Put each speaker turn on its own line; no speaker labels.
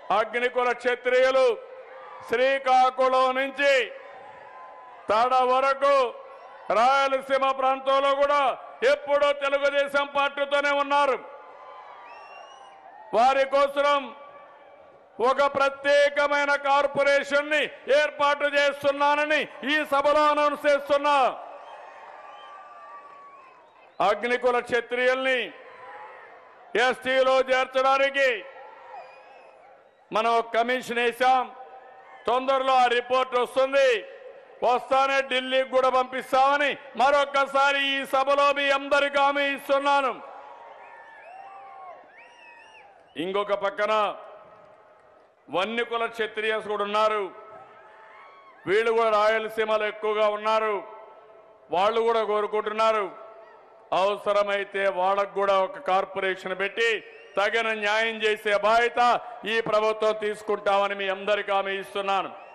అగ్నికుల క్షత్రియులు శ్రీకాకుళం నుంచి తడ వరకు రాయలసీమ ప్రాంతంలో కూడా ఎప్పుడూ తెలుగుదేశం పార్టీతోనే ఉన్నారు వారి కోసం ఒక ప్రత్యేకమైన కార్పొరేషన్ ని ఏర్పాటు చేస్తున్నానని ఈ సభలో అనౌన్స్ చేస్తున్నా అగ్నికుల క్షత్రియుల్ని ఎస్టీలో చేర్చడానికి మనం ఒక కమిషన్ వేశాం తొందరలో ఆ రిపోర్ట్ వస్తుంది వస్తానే ఢిల్లీకి కూడా పంపిస్తామని మరొక్కసారి ఈ సభలో మీ అందరికీ హామీ ఇస్తున్నాను ఇంకొక పక్కన వన్యకుల క్షత్రియస్ కూడా ఉన్నారు వీళ్ళు కూడా రాయలసీమలో ఎక్కువగా ఉన్నారు వాళ్ళు కూడా కోరుకుంటున్నారు అవసరమైతే వాళ్ళకు కూడా ఒక కార్పొరేషన్ పెట్టి తగిన న్యాయం చేసే బాధ్యత ఈ ప్రభుత్వం తీసుకుంటామని మీ అందరికీ హామీ ఇస్తున్నాను